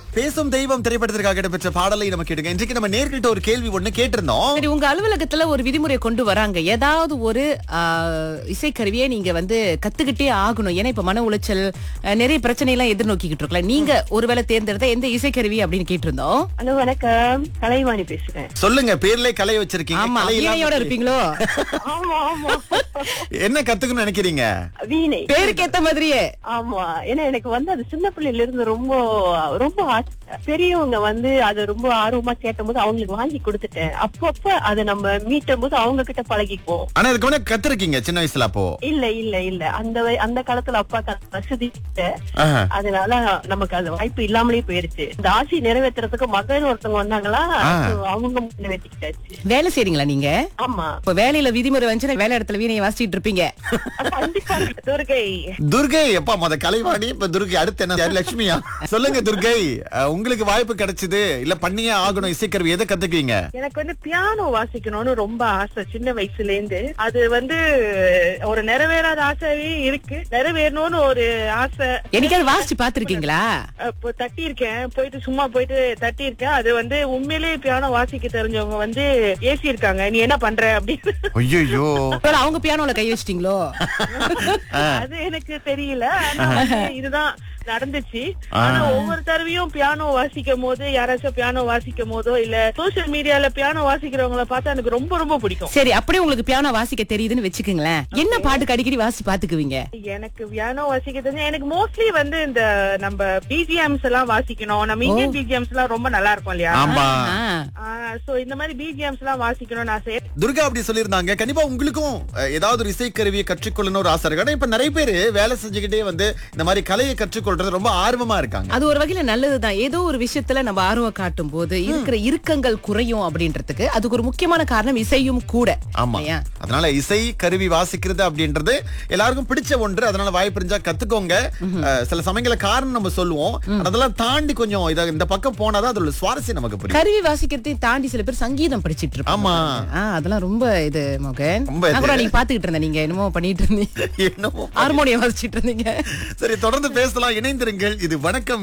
பேசும் தெய்வம் திரைப்படத்திற்காக இடம்பெற்ற பாடலை நம்ம கேட்டுங்க இன்றைக்கு நம்ம நேர்கிட்ட ஒரு கேள்வி ஒண்ணு கேட்டிருந்தோம் சரி உங்க அலுவலகத்துல ஒரு விதிமுறை கொண்டு வராங்க ஏதாவது ஒரு ஆ, இசைக்கருவியை நீங்க வந்து கத்துக்கிட்டே ஆகணும் ஏன்னா இப்ப மன உளைச்சல் அஹ், நிறைய பிரச்சனை எல்லாம் எதிர்நோக்கிக்கிட்டு இருக்கல நீங்க ஒருவேளை தேர்ந்தெடுத்த எந்த இசைக்கருவி அப்படின்னு கேட்டிருந்தோம் ஹலோ வணக்கம் கலைவாணி பேசுறேன் சொல்லுங்க பேர்ல கலை வச்சிருக்கீங்க ஆமா கலை இல்லாம வீணையோட இருப்பீங்களோ ஆமா ஆமா என்ன கத்துக்கணும்னு நினைக்கிறீங்க வீணை பேருக்கு ஏத்த மாதிரியே ஆமா ஏன்னா எனக்கு வந்து அது சின்ன பிள்ளையில இருந்து ரொம்ப ரொம்ப ஆசை. பெரியவங்க வந்து அது ரொம்ப ஆர்வமா கேட்டபோது அவங்களுக்கு வாங்கி கொடுத்துட்டேன் அப்பப்ப அதை நம்ம மீட்டும் போது அவங்க கிட்ட பழகிக்குவோம் ஆனா இதுக்கு முன்னாடி கத்துருக்கீங்க சின்ன வயசுல அப்போ இல்ல இல்ல இல்ல அந்த வய- அந்த காலத்துல அப்பாக்கு அந்த வசதி இல்ல. ஆஹா. அதனால நமக்கு அது வாய்ப்பு இல்லாமலே போயிருச்சு இந்த ஆசை நிறைவேற்றுறதுக்கு மகன் ஒருத்தவங்க வந்தாங்களா ஆ. so அவங்க நிறைவேற்றிக்கிட்டாச்சு வேலை செய்றீங்களா நீங்க ஆமா இப்ப வேலையில விதிமுறை வந்துச்சுன்னா வேலை இடத்துல வீணையை வாசிச்சிட்டு இருப்பீங்க கண்டிப்பா துர்கை துர்கை எப்பா மொத கலைவாணி இப்ப துர்கை அடுத்து என்ன யாரு, லட்சுமியா சொல்லுங்க துர்கை அஹ், உங்களுக்கு வாய்ப்பு கிடைச்சது இல்ல பண்ணியே ஆகணும் இசைக்கருவி எதை கத்துக்குவீங்க எனக்கு வந்து பியானோ வாசிக்கணும்னு ரொம்ப ஆசை சின்ன வயசுல இருந்து அது வந்து ஒரு நிறைவேறாத ஆசையே இருக்கு நிறைவேறணும்னு ஒரு ஆசை என்னைக்காவது வாசிச்சு பாத்திருக்கீங்களா இப்போ தட்டி இருக்கேன் போயிட்டு சும்மா போயிட்டு தட்டி இருக்கேன் அது வந்து உண்மையிலேயே பியானோ வாசிக்க தெரிஞ்சவங்க வந்து ஏசி இருக்காங்க நீ என்ன பண்ற அப்படின்னு ஐயோ ஒருவேளை அவங்க பியானோல கை வச்சிட்டீங்களோ அது எனக்கு தெரியல ஆனா வந்து இதுதான் நடந்துச்சு ஆனா ஒவ்வொரு தடவையும் பியானோ வாசிக்கும் போது யாராச்சும் பியானோ வாசிக்கும் போதோ இல்ல சோசியல் மீடியால பியானோ வாசிக்கிறவங்கள பார்த்தா எனக்கு ரொம்ப ரொம்ப பிடிக்கும் சரி அப்படியே உங்களுக்கு பியானோ வாசிக்க தெரியுதுன்னு வச்சுக்கோங்களேன் என்ன பாட்டுக்கு அடிக்கடி வாசி பாத்துக்குவீங்க எனக்கு பியானோ வாசிக்க தெரிஞ்சு எனக்கு மோஸ்ட்லி வந்து இந்த நம்ம பிஜிஎம்ஸ் எல்லாம் வாசிக்கணும் நம்ம இந்தியன் பிஜிஎம்ஸ் எல்லாம் ரொம்ப நல்லா இருக்கும் இல்லையா ஆமா சோ இந்த மாதிரி பிஜிஎம்ஸ் எல்லாம் வாசிக்கணும்னு ஆசை துர்கா அப்படி சொல்லியிருந்தாங்க கண்டிப்பா உங்களுக்கும் அஹ், ஏதாவது ஒரு இசைக்கருவியை கற்றுக்கொள்ளணும் ஒரு ஆசை இருக்கு ஆனா இப்ப நிறைய பேர் வேலை செஞ்சுக்கிட்டே வந்து இந்த மாதிரி கலையை கற்றுக்கொள்றது ரொம்ப ஆர்வமா இருக்காங்க அது ஒரு வகையில நல்லதுதான் ஏதோ ஒரு விஷயத்துல நம்ம ஆர்வம் காட்டும் போது இருக்கிற இறுக்கங்கள் குறையும் அப்படின்றதுக்கு அதுக்கு ஒரு முக்கியமான காரணம் இசையும் கூட ஆமா இல்லையா? அதனால இசை கருவி வாசிக்கிறது அப்படின்றது எல்லாருக்கும் பிடிச்ச ஒன்று அதனால வாய்ப்பு இருந்தா கத்துக்கோங்க அஹ், சில சமயங்கள காரணம் நம்ம சொல்லுவோம் ஆனா அதெல்லாம் தாண்டி கொஞ்சம் இத இந்த பக்கம் போனாதான் அதோட சுவாரஸ்யம் நமக்கு புரியும் கருவி வாசிக்கிறதையும் தாண்டி சில பேர் சங்கீதம் படிச்சிட்டு இருப்பாங்க ஆமா. ஆ, அதெல்லாம் ரொம்ப இது மகன் ரொம்ப இது. நான் கூட நீங்க பாத்துக்கிட்டு இருந்தேன் நீங்க என்னமோ பண்ணிட்டு இருந்தீங்க என்னமோ ஹார்மோனியம் வாசிச்சிட்டு இருந்தீங்க சரி தொடர்ந்து பேசலாம் இணைந்திருங்கள் இது வணக்கம்